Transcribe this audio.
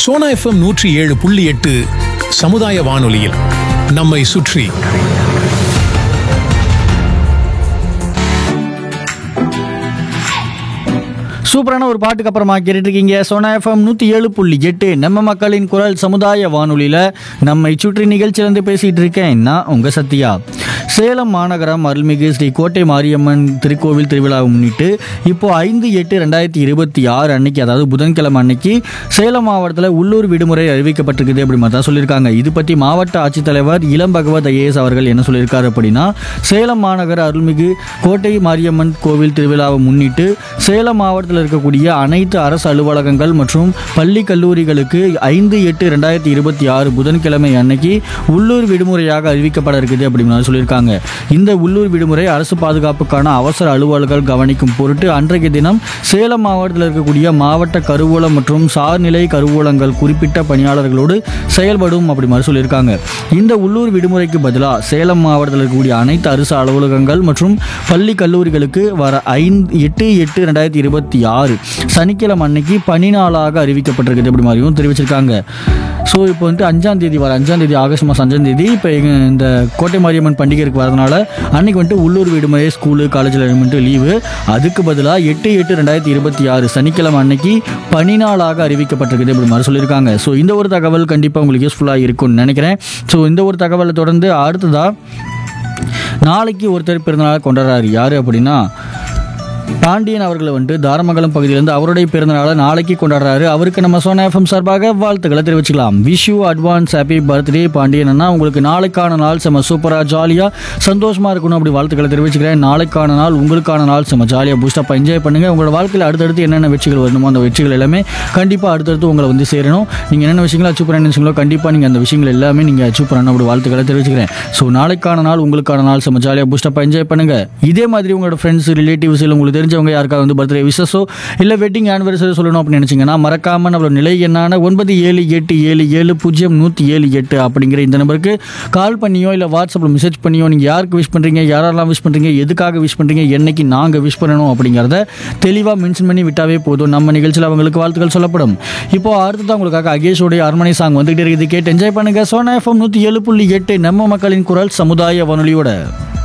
Sona FM நூற்றி ஏழு புள்ளி எட்டு சமுதாய வானொலியில் நம்மை சுற்றி சூப்பரான ஒரு பாட்டுக்கு அப்புறமா கேட்டுட்டு இருக்கீங்க சோனா எஃப்எம் நூற்றி ஏழு புள்ளி எட்டு நம்ம மக்களின் குரல் சமுதாய வானொலியில் நம்மை சுற்றி நிகழ்ச்சியிலேருந்து பேசிகிட்டு இருக்கேன் நான் உங்கள் சத்யா சேலம் மாநகரம் அருள்மிகு ஸ்ரீ கோட்டை மாரியம்மன் திருக்கோவில் திருவிழாவை முன்னிட்டு இப்போ ஐந்து எட்டு ரெண்டாயிரத்தி இருபத்தி ஆறு அன்னைக்கு அதாவது புதன்கிழமை அன்னைக்கு சேலம் மாவட்டத்தில் உள்ளூர் விடுமுறை அறிவிக்கப்பட்டிருக்குது அப்படி மாதிரி தான் சொல்லியிருக்காங்க இது பற்றி மாவட்ட ஆட்சித்தலைவர் இளம் பகவத் ஐஏஎஸ் அவர்கள் என்ன சொல்லியிருக்காரு அப்படின்னா சேலம் மாநகர அருள்மிகு கோட்டை மாரியம்மன் கோவில் திருவிழாவை முன்னிட்டு சேலம் மாவட்டத்தில் இருக்கக்கூடிய அனைத்து அரசு அலுவலகங்கள் மற்றும் பள்ளி கல்லூரிகளுக்கு ஐந்து எட்டு ரெண்டாயிரத்தி இருபத்தி ஆறு புதன்கிழமை அன்னைக்கு உள்ளூர் விடுமுறையாக அறிவிக்கப்பட இருக்குது அப்படின்னு சொல்லியிருக்காங்க இந்த உள்ளூர் விடுமுறை அரசு பாதுகாப்புக்கான அவசர அலுவலர்கள் கவனிக்கும் பொருட்டு அன்றைய தினம் சேலம் மாவட்டத்தில் இருக்கக்கூடிய மாவட்ட கருவூலம் மற்றும் சார்நிலை கருவூலங்கள் குறிப்பிட்ட பணியாளர்களோடு செயல்படும் அப்படி மாதிரி சொல்லியிருக்காங்க இந்த உள்ளூர் விடுமுறைக்கு பதிலாக சேலம் மாவட்டத்தில் இருக்கக்கூடிய அனைத்து அரசு அலுவலகங்கள் மற்றும் பள்ளி கல்லூரிகளுக்கு வர ஐந்து எட்டு எட்டு ரெண்டாயிரத்தி இருபத்தி ஆறு சனிக்கிழமை அன்னைக்கு பனி நாளாக அறிவிக்கப்பட்டிருக்குது அப்படி மாதிரியும் தெரிவிச்சிருக்காங்க ஸோ இப்போ வந்துட்டு அஞ்சாம் தேதி வர அஞ்சாம் தேதி ஆகஸ்ட் மாதம் அஞ்சாம் தேதி இப்போ எங்கள் இந்த கோட்டை மாரியம்மன் பண்டிகைக்கு வரதுனால அன்னைக்கு வந்துட்டு உள்ளூர் விடுமுறை ஸ்கூலு காலேஜில் வந்துட்டு லீவு அதுக்கு பதிலாக எட்டு எட்டு ரெண்டாயிரத்தி இருபத்தி ஆறு சனிக்கிழமை அன்னைக்கு பனி நாளாக அறிவிக்கப்பட்டிருக்குது இப்படி மாதிரி சொல்லியிருக்காங்க ஸோ இந்த ஒரு தகவல் கண்டிப்பாக உங்களுக்கு யூஸ்ஃபுல்லாக இருக்கும்னு நினைக்கிறேன் ஸோ இந்த ஒரு தகவலை தொடர்ந்து அடுத்ததாக நாளைக்கு ஒருத்தர் பிறந்தநாள் கொண்டாடுறாரு யார் அப்படின்னா பாண்டியன் அவர்களை வந்துட்டு தாரமங்கலம் பகுதியிலேருந்து அவருடைய பிறந்தநாளை நாளைக்கு கொண்டாடுறாரு அவருக்கு நம்ம சோனா எஃப்எம் சார்பாக வாழ்த்துக்களை தெரிவிச்சுக்கலாம் wish you advance happy birthday Pandian அண்ணா உங்களுக்கு நாளைக்கான நாள் செம சூப்பராக ஜாலியாக சந்தோஷமாக இருக்கணும் அப்படி வாழ்த்துக்களை தெரிவிச்சுக்கிறேன் நாளைக்கான நாள் உங்களுக்கான நாள் செம ஜாலியாக பூஸ்டப்பாக என்ஜாய் பண்ணுங்கள் உங்களோட வாழ்க்கையில் அடுத்தடுத்து என்னென்ன வெற்றிகள் வரணுமோ அந்த வெற்றிகள் எல்லாமே கண்டிப்பாக அடுத்தடுத்து உங்களை வந்து சேரணும் நீங்கள் என்னென்ன விஷயங்களை அச்சீவ் பண்ண நினைச்சீங்களோ கண்டிப்பாக நீங்கள் அந்த விஷயங்கள் எல்லாமே நீங்கள் அச்சீவ் பண்ணணும் அப்படி வாழ்த்துக்களை தெரிவிச்சுக்கிறேன் ஸோ நாளைக்கான நாள் உங்களுக்கான நாள் செம ஜாலியாக பூஸ்டப்பாக என்ஜாய் பண்ணுங்கள் இதே மாதிரி உங்களோட ஃப்ரெண்ட்ஸ் ரிலேட்டிவ்ஸ் இல்லை உங்களுக்கு தெரிஞ்சவங்க யாருக்காவது வந்து பர்த்டே விசஸோ இல்லை வெட்டிங் ஆனிவர்சரி சொல்லணும் அப்படின்னு நினச்சிங்கன்னா மறக்காமல் நம்மளோட நிலை என்னான ஒன்பது ஏழு எட்டு ஏழு ஏழு பூஜ்ஜியம் நூற்றி ஏழு எட்டு அப்படிங்கிற இந்த நம்பருக்கு கால் பண்ணியோ இல்லை வாட்ஸ்அப்பில் மெசேஜ் பண்ணியோ நீங்கள் யாருக்கு விஷ் பண்ணுறீங்க யாரெல்லாம் விஷ் பண்ணுறீங்க எதுக்காக விஷ் பண்ணுறீங்க என்னைக்கு நாங்கள் விஷ் பண்ணணும் அப்படிங்கிறத தெளிவாக மென்ஷன் பண்ணி விட்டாவே போதும் நம்ம நிகழ்ச்சியில் அவங்களுக்கு வாழ்த்துக்கள் சொல்லப்படும் இப்போ அடுத்ததான் உங்களுக்காக அகேஷோடைய அரண்மனை சாங் வந்துகிட்டே இருக்குது கேட்டு என்ஜாய் பண்ணுங்கள் சோனா எஃப்எம் நூற்றி ஏழு புள்ளி எட்டு நம்ம மக்களின் குரல் சமுதாய வானொலியோட